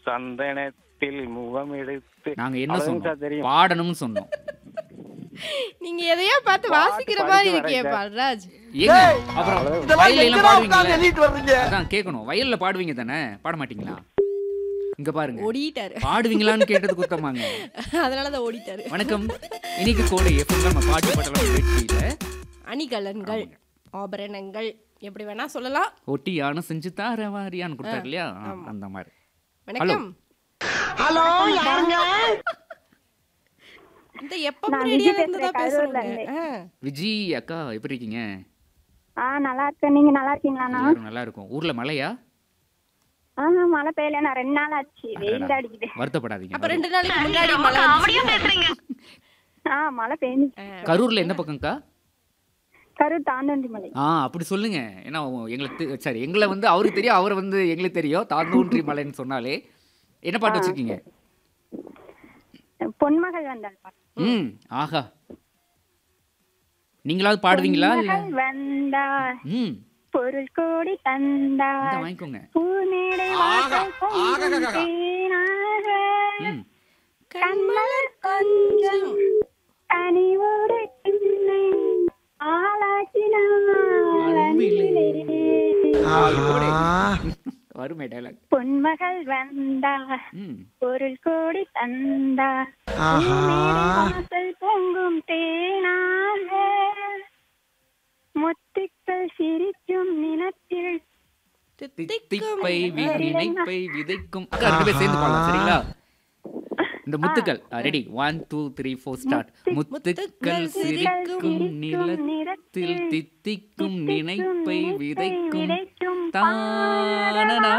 சந்தனத்தில் முகம் எடுத்து நாங்க என்ன அவ்வளவுதான் சொன்னோம் சார் தெரியும் பாடணும்னு சொன்னோம் நீங்க எதையா பார்த்து பாட்டு வாசிக்கிற படிக்க மாதிரி வரேன் இருக்கே சார். பால்ராஜ் ஏங்க அப்புறம் இதெல்லாம் வயல்ல எல்லாம் எங்கடா உட்கார்ந்து பாடுவீங்களா எழுதிட்டு வர்றீங்க அதான் கேட்கணும் வயல்ல பாடுவீங்க தானே பாட மாட்டீங்களா இங்க பாருங்க ஓடிட்டாரு பாடுவீங்களான்னு கேட்டது குத்தமாங்க அதனாலதான் ஓடிட்டாரு வணக்கம் இன்னைக்கு கோடை எப்போ நம்ம பாட்டு பாட்டலாம் நிகழ்ச்சியில அணிகலன்கள் ஆபரணங்கள் எப்படி வேணா சொல்லலாம் ஒட்டி யானை செஞ்சு தார வாரியான்னு கொடுத்தாரு இல்லையா ஆ, அந்த மாதிரி வணக்கம் ஹலோ யாருங்க இந்த எப்ப நான் ரெடியா விஜி இருந்ததா பேசுறேன், கரூர்ல பேசுறீங்க ஆ. விஜி அக்கா எப்படி இருக்கீங்க ஆ நல்லா இருக்கேன் நீங்க நல்லா இருக்கீங்களாண்ணா எல்லாரும் நல்லா இருக்கும் ஊர்ல மழையா ஆஹா மழை பெய்யல நான் ரெண்டு நாள் ஆச்சு வெயில் தான் அடிக்குது வருத்தப்படாதீங்க அப்ப ரெண்டு நாளைக்கு முன்னாடி மழை வந்துச்சுல்ல? ஆ மழை பெய்ஞ்சு கரூர்ல எந்த பக்கம்க்கா கரூர் தாண்டண்டி மலை ஆ அப்படி சொல்லுங்க ஏன்னா எங்களுக்கு தெ- சரி எங்களை வந்து அவருக்கு தெரியும் அவரை வந்து எங்களுக்கு தெரியும் தாந்தூன்றி மலைன்னு சொன்னாலே என்ன பாட்டு வச்சிருக்கீங்க பொன்மகள் வந்தாள் பாட்டு. ம் ஆஹா நீங்களாவது பாடுவீங்களா இல்ல பொன்மகள் வந்தாள் ம் பொருள் கோடி தந்தாள் இந்த வாங்கிக்கோங்க பூமேடை வாசல் பொங்கும் தேனாக. ம் கண்மலர் கொஞ்சம் கனிவோடு என்னை ஆளாக்கினாள் அன்பிலே. வருமே டைலாக் பொன்மகள் வந்தாள் ம் பொருள் கோடி தந்தா வாசல் பொங்கும் தேனாக முத்துக்கள் சிரிக்கும் நிலத்தில் தித்திப்பை வி- நினைப்பை விதைக்கும் அக்கா ரெண்டு பேர் சேர்ந்து பாடலாம் சரிங்களா இந்த முத்துக்கள் ready one two three four start முத்துக்கள் சிரிக்கும் நிலத்தில் தித்திக்கும் நினைப்பை விதைக்கும் தானனா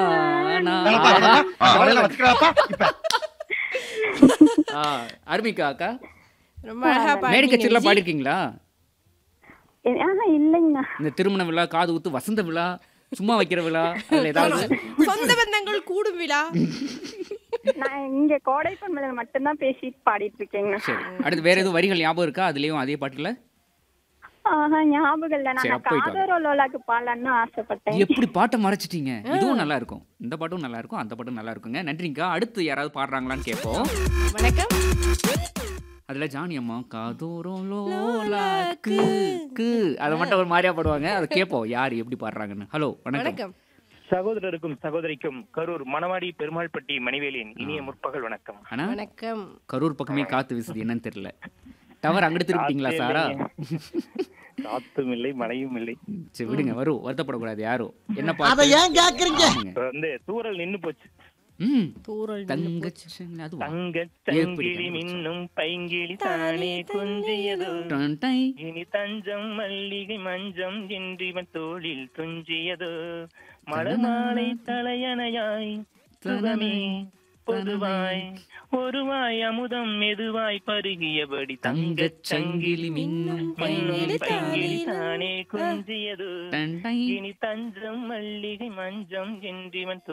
ஆ, அருமிக்கா அக்கா ரொம்ப அழகா மேடை பாடுனீங்க கச்சேரிலாம் விஜி. பாடிருக்கீங்களா ஆஹா இல்லைங்கண்ணா இந்த திருமண விழா காது குத்து வசந்த விழா சும்மா வைக்கிற விழா அதுல ஏதாவது சொந்த பந்தங்கள் கூடும் விழா நான் இங்க கோடை பொன்மலர் மட்டும்தான் பேசி பாடிட்டு இருக்கேங்கண்ணா சரி அடுத்து வேற எதுவும் வரிகள் ஞாபகம் இருக்கா அதுலயும் அதே பாட்டுல ஆஹா ஞாபகம் இல்ல சரி, நான் அப்ப போயிட்டு வாங்க. காதோரோ லோலாக்கு பாடலான்னு ஆசைப்பட்டேன் எப்படி பாட்டை மறைச்சிட்டீங்க இதுவும் நல்லா இருக்கும் இந்த பாட்டும் நல்லா இருக்கும் அந்த பாட்டும் நல்லா இருக்குங்க நன்றிங்கக்கா அடுத்து யாராவது பாடுறாங்களான்னு கேட்போம் வணக்கம் அதுல ஜானி அம்மா காதோரம் லோலாக்கு கு அதை மட்டும் ஒரு மாதிரியா பாடுவாங்க அதை கேட்போம் யார் எப்படி பாடுறாங்கன்னு ஹலோ வணக்கம் வணக்கம் சகோதரருக்கும் சகோதரிக்கும் கரூர் மணவாடி பெருமாள்பட்டி மணிவேலின் இனிய முற்பகல் வணக்கம் ஆனா வணக்கம் கரூர் பக்கமே காத்து வீசுது என்னன்னு தெரியல டவர் அங்கிட்டு திருப்பிட்டீங்களா சாரா காத்தும் இல்லை மழையும் இல்லை சரி விடுங்க வரும் வருத்தப்படக்கூடாது யாரும் என்ன அத பாட்டு ஏன் கேக்குறீங்க பாடுங்க. இப்ப வந்து தூரல் நின்னு போச்சு ம் தூரல் தங்க அதுவா தங்க ஏற்படி சங்கிலி கண்டுபிடிச்சோம். மின்னும் பைங்கிளி தானே குஞ்சியதோ டன் டை. இனி தஞ்சம் மல்லிகை மஞ்சம் என்றிவன் தோளில் துஞ்சியதோ மலர்மாலை தலையணையாய் சுகமே பொதுவாய் ஒருவாய் அமுதம் மெதுவாய் பருகியபடி தங்கச் சங்கிலி மின்னும் பைங்கிளி பைங்கிளி பைங்கிளி தானே தானே குஞ்சியதோ டன் டை. இனி தஞ்சம் மல்லிகை மஞ்சம் என்றிவன்